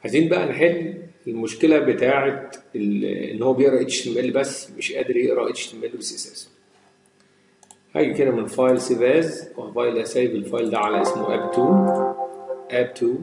عايزين بقى نحل المشكله بتاعه ال- ان هو بيقرا اتش ام ال بس مش قادر يقرا اتش ام ال وسي اس اس هاجي كده من فايل سيف از وفايل اسيف الفايل ده على اسمه اب 2 اب 2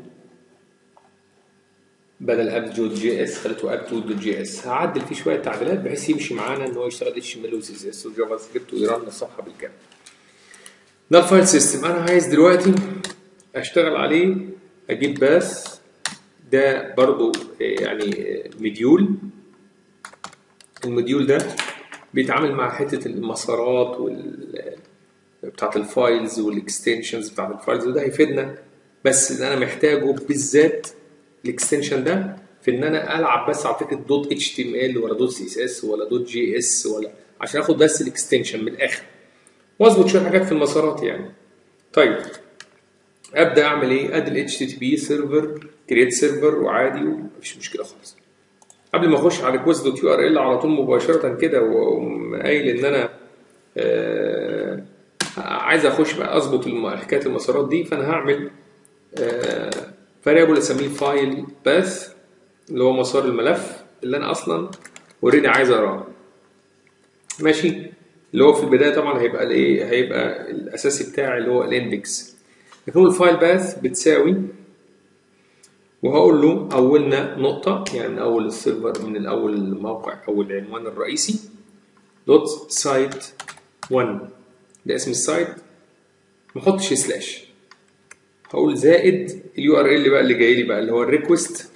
بدل اب دوت جي اس خليته اب 2 دوت جي اس هعدل فيه شويه تعديلات بحيث يمشي معانا ان هو يشتغل اتش ام ال وسي اس اس وجافا سكريبت ويرن الصفحه بالكامل ده الفايل سيستم انا عايز دلوقتي اشتغل عليه اجيب باث ده برضو يعني مديول المديول ده بيتعامل مع حته المسارات وال بتاعت الفايلز والاكستنشنز بتاعت الفايلز وده هيفيدنا بس ان انا محتاجه بالذات الاكستنشن ده في ان انا العب بس على فكره دوت اتش تي ام ال ولا دوت سي اس اس ولا دوت جي اس ولا عشان اخد بس الاكستنشن من الاخر واظبط شويه حاجات في المسارات يعني طيب ابدا اعمل ايه ادي الاتش تي تي بي سيرفر كريت سيرفر وعادي ومفيش مشكله خالص قبل ما اخش على ريكوست دوت يو ار ال على طول مباشره كده واقوم قايل ان انا آه عايز اخش بقى اظبط الم- حكايه المسارات دي فانا هعمل فاريبل اسميه فايل باث اللي هو مسار الملف اللي انا اصلا اوريدي عايز اقراه ماشي اللي هو في البدايه طبعا هيبقى الايه هيبقى الاساسي بتاعي اللي هو الاندكس يكون الفايل باث بتساوي وهقول له اولنا نقطه يعني من اول السيرفر من الاول الموقع او العنوان الرئيسي دوت سايت 1 ده اسم السايت ما احطش سلاش هقول زائد اليو ار ال بقى اللي جاي لي بقى اللي هو الريكوست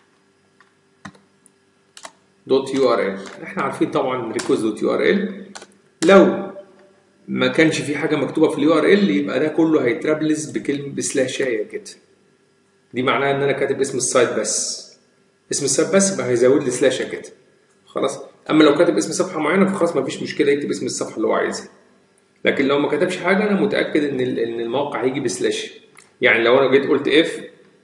دوت يو ار ال احنا عارفين طبعا ريكوست دوت يو ار ال لو ما كانش في حاجه مكتوبه في اليو ار ال يبقى ده كله هيترابلز بكلمه بسلاشايه كده دي معناها ان انا كاتب اسم السايت بس اسم السايت بس يبقى هيزود لي سلاشه كده خلاص اما لو كاتب اسم صفحه معينه فخلاص ما فيش مشكله يكتب اسم الصفحه اللي هو عايزها لكن لو ما كتبش حاجه انا متاكد ان ال- ان الموقع هيجي بسلاش يعني لو انا جيت قلت اف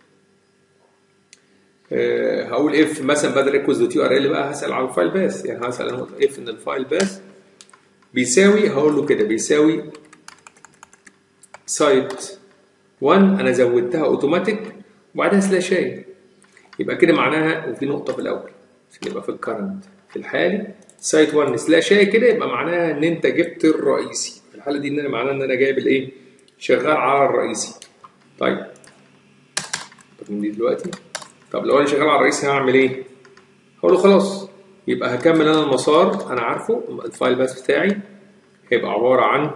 هقول اف مثلا بدل ريكوست دوت يو ار ال بقى هسال على الفايل باث يعني هسال انا اف ان الفايل باث بيساوي هقول له كده بيساوي سايت 1 انا زودتها اوتوماتيك وبعدها سلاشايه يبقى كده معناها وفي نقطه في الاول عشان يبقى في الكرنت في الحالي سايت 1 سلاشايه كده يبقى معناها ان انت جبت الرئيسي في الحاله دي ان انا معناها ان انا جايب الايه شغال على الرئيسي طيب طب من دي دلوقتي طب لو انا شغال على الرئيسي هعمل ايه هقول له خلاص يبقى هكمل انا المسار انا عارفه الفايل باث بتاعي هيبقى عباره عن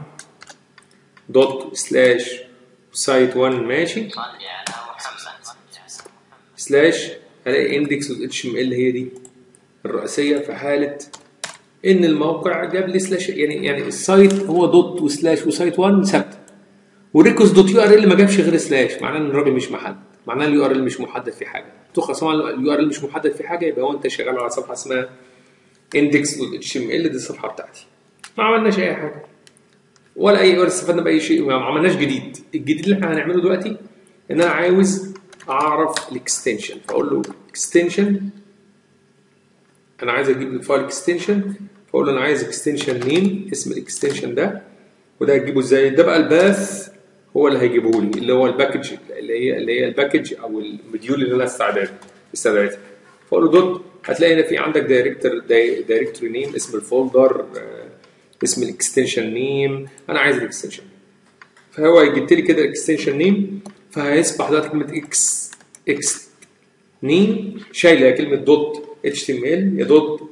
دوت سلاش سايت 1 ماشي صلي على محمد سلاش هلاقي اندكس اتش ام ال هي دي الرئيسيه في حاله ان الموقع جاب لي سلاش يعني يعني السايت هو دوت وسلاش وسايت 1 ثابته وريكوست دوت يو ار ال ما جابش غير سلاش معناه ان الراجل مش محدد معناه اليو ار ال مش محدد في حاجه تخلص طبعا اليو ار ال مش محدد في حاجه يبقى هو انت شغال على صفحه اسمها اندكس دوت اتش ام ال دي الصفحه بتاعتي ما عملناش اي حاجه ولا اي ولا استفدنا باي شيء ما عملناش جديد الجديد اللي احنا هنعمله دلوقتي ان انا عاوز اعرف الاكستنشن فاقول له اكستنشن انا عايز اجيب الفايل اكستنشن فاقول له انا عايز اكستنشن نيم اسم الاكستنشن ده وده هتجيبه ازاي ده بقى الباث هو اللي هيجيبه لي اللي هو الباكج اللي هي اللي هي الباكج او المديول اللي انا استعداد استدعيتها فاقول له دوت هتلاقي هنا في عندك دايركتور دايركتوري نيم اسم الفولدر آه، اسم الاكستنشن نيم انا عايز الاكستنشن فهو يجيب لي كده الاكستنشن نيم فهيصبح ده كلمه اكس اكس نيم شايله كلمه دوت اتش تي ام ال يا دوت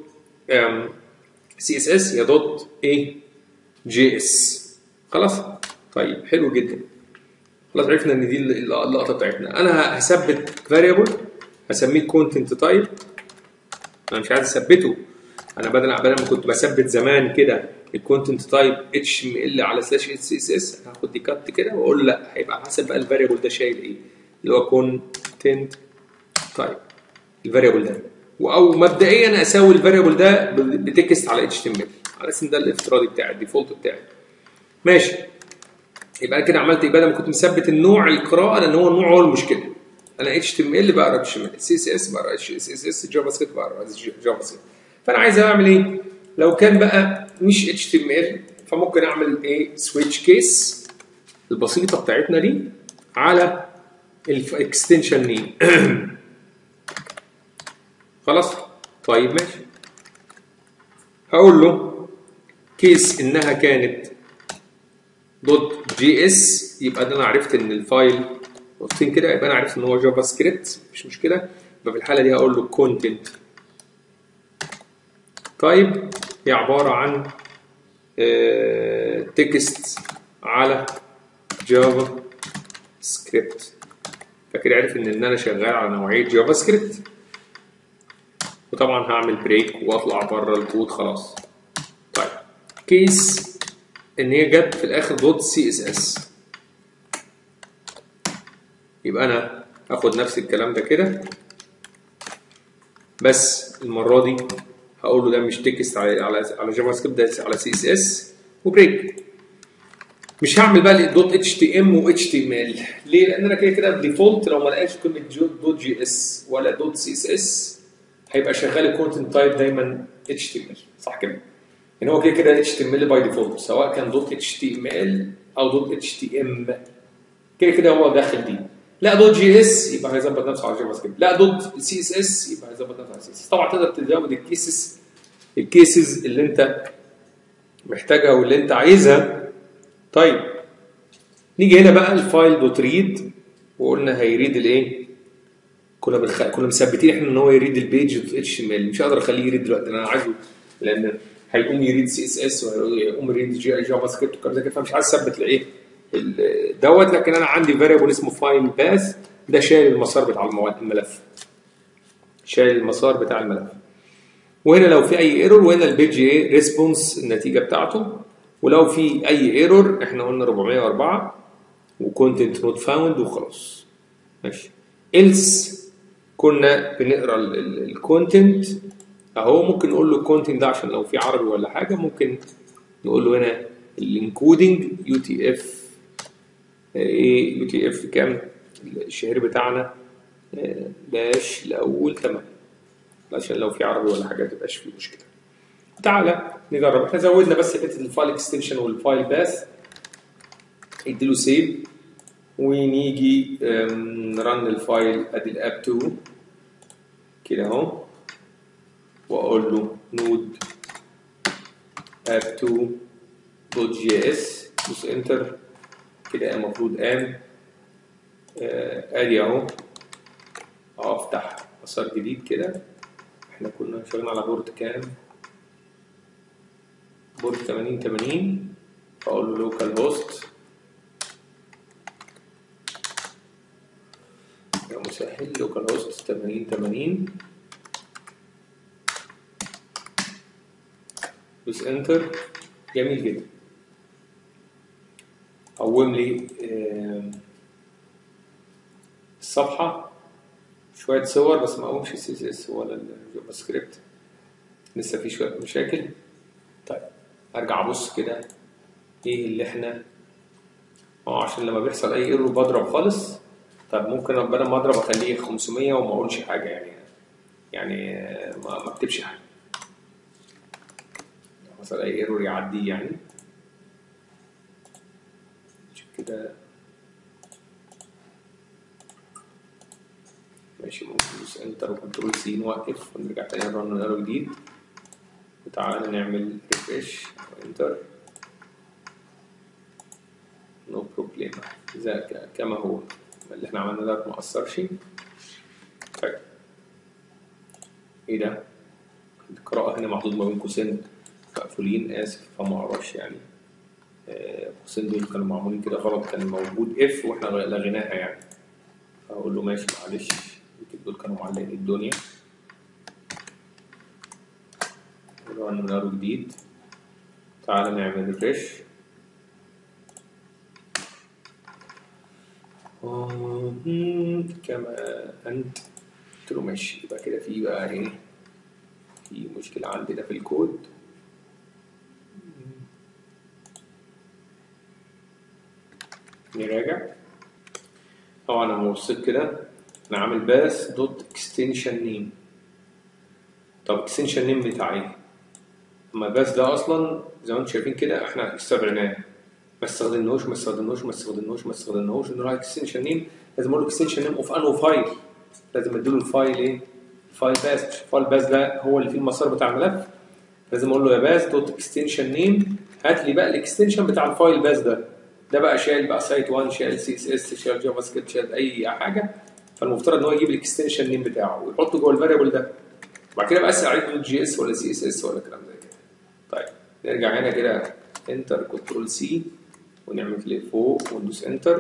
سي اس اس يا دوت ايه جي اس خلاص طيب حلو جدا خلاص عرفنا ان دي اللقطه بتاعتنا انا هثبت فاريبل هسميه كونتنت تايب انا مش عايز اثبته انا بدل بدل ما كنت بثبت زمان كده الكونتنت تايب اتش ام ال على سلاش اتش اس اس هاخد دي كات كده واقول له لا هيبقى حسب بقى الفاريبل ده شايل ايه اللي هو كونتنت تايب الفاريبل ده او مبدئيا اساوي الفاريبل ده بتكست على اتش تي ام ال على اساس ان ده الافتراضي بتاعي الديفولت بتاعي ماشي يبقى أنا كده عملت ايه بدل ما كنت مثبت النوع القراءه لان هو النوع هو المشكله انا اتش تي ام ال بقرا اتش ام ال سي اس اس بقرا اس اس اس جافا سكريبت بقرا جافا سكريبت فانا عايز اعمل ايه لو كان بقى مش اتش تي ام ال فممكن اعمل ايه سويتش كيس البسيطه بتاعتنا دي على الاكستنشن نيم خلاص طيب ماشي هقول له كيس انها كانت دوت جي اس يبقى ده انا عرفت ان الفايل نقطتين كده يبقى انا عرفت ان هو جافا سكريبت مش مشكله يبقى في الحاله دي هقول له كونتنت طيب هي عباره عن تكست على جافا سكريبت فكده عرف ان انا شغال على نوعيه جافا سكريبت وطبعا هعمل بريك واطلع بره الكود خلاص طيب كيس ان هي جت في الاخر دوت سي اس اس يبقى انا هاخد نفس الكلام ده كده بس المره دي هقول له ده مش تكست على على على جافا سكريبت ده على سي اس اس وبريك مش هعمل بقى دوت اتش تي ام و اتش تي ام ال ليه؟ لان انا كده كده ديفولت لو ما لقاش كلمه دوت جي اس ولا دوت سي اس اس هيبقى شغال الكونتنت تايب دايما اتش تي ام ال صح كده؟ يعني هو كده كده اتش تي ام ال باي ديفولت سواء كان دوت اتش تي ام ال او دوت اتش تي ام كده كده هو داخل دي لا دوت جي اس يبقى هيظبط نفسه على جافا سكريبت لا دوت سي اس اس يبقى هيظبط نفسه على سي اس اس طبعا تقدر تزود الكيسز الكيسز اللي انت محتاجها واللي انت عايزها طيب نيجي هنا بقى الفايل دوت ريد وقلنا هيريد الايه كنا بنخ... كنا مثبتين احنا ان هو يريد البيج دوت اتش ام ال مش هقدر اخليه يريد دلوقتي انا عايزه لان هيقوم يريد سي اس اس وهيقوم يريد جي جافا سكريبت وكلام زي كده فمش عايز اثبت الايه ال- دوت لكن انا عندي فاريبل اسمه فايل باث ده شايل المسار بتاع المو- الملف شايل المسار بتاع الملف وهنا لو في اي ايرور وهنا البيج ايه ريسبونس النتيجه بتاعته ولو في اي ايرور احنا قلنا 404 وكونتنت نوت فاوند وخلاص ماشي إلس كنا بنقرا الكونتنت اهو ممكن نقول له الكونتنت ده عشان لو في عربي ولا حاجه ممكن نقول له هنا الانكودنج يو تي اف ايه يو تي اف كام الشهير بتاعنا آه، داش الاول تمام عشان لو في عربي ولا حاجه تبقاش في مشكله تعالى نجرب احنا زودنا بس حته الفايل اكستنشن والفايل باث اديله سيف ونيجي أم، نرن الفايل ادي الاب 2 كده اهو واقول له نود اب 2 دوت جي اس دوس انتر كده المفروض قام آه، ادي اهو افتح مسار جديد كده احنا كنا شغالين على بورد كام بورد 80 80 اقول له لوكال هوست يا مسهل لوكال هوست 80 80 دوس انتر جميل جدا قوم لي آم، الصفحه شويه صور بس ما قومش السي اس اس ولا الجافا سكريبت لسه في شويه مشاكل طيب ارجع ابص كده ايه اللي احنا اه عشان لما بيحصل اي ايرور بضرب خالص طب ممكن بدل ما اضرب اخليه 500 وما اقولش حاجه يعني يعني آه، ما ما اكتبش حاجه لو حصل اي ايرور يعديه يعني شوف كده ماشي ممكن ندوس انتر وكنترول سي نوقف ونرجع تاني نرن ايرور جديد وتعالى نعمل ريفريش انتر نو بروبليم زي ك- كما هو اللي احنا عملناه ده ما اثرش طيب ايه ده القراءة هنا محطوط ما بين قوسين مقفولين اسف فما اعرفش يعني آه، القوسين دول كانوا معمولين كده غلط كان موجود اف واحنا لغيناها يعني فاقول له ماشي معلش يمكن دول كانوا معلقين الدنيا ونرن نار جديد تعالى نعمل ريفريش كما انت قلت له ماشي يبقى كده في بقى ايه في مشكلة عندنا في الكود نراجع طبعا انا بصيت كده انا عامل باس دوت اكستنشن نيم طب اكستنشن نيم بتاع ايه؟ اما الباس ده اصلا زي ما انتم شايفين كده احنا استبعناه ما استخدمناهوش ما استخدمناهوش ما استخدمناهوش ما استخدمناهوش نروح اكستنشن نيم لازم اقول له اكستنشن نيم اوف انو فايل لازم اديله الفايل ايه؟ فايل باس مش فايل باس ده هو اللي فيه المسار بتاع الملف لازم اقول له يا باس دوت اكستنشن نيم هات لي بقى الاكستنشن بتاع الفايل باس ده ده بقى شايل بقى سايت 1 شايل سي اس اس شايل جافا سكريبت شايل اي حاجه فالمفترض ان هو يجيب الاكستنشن نيم بتاعه ويحطه جوه الفاريبل ده وبعد كده بقى اسال عليه دوت جي اس ولا سي اس اس ولا كلام زي كده طيب نرجع هنا كده انتر كنترول سي ونعمل كليك فوق وندوس انتر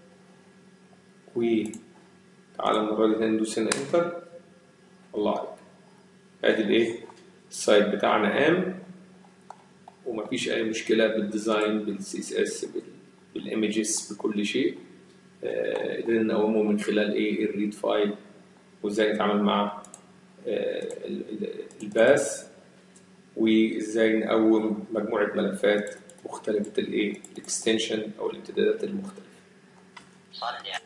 وتعالى المره دي ندوس هنا انتر الله عليك ادي الايه السايت بتاعنا قام ومفيش اي مشكله بالديزاين بالسي اس اس بالايمجز بكل شيء آه، قدرنا نقومه من خلال ايه الريد فايل وازاي نتعامل مع آه، ال- ال- الباس وازاي نقوم مجموعه ملفات مختلفه الايه الاكستنشن او الامتدادات المختلفه صل على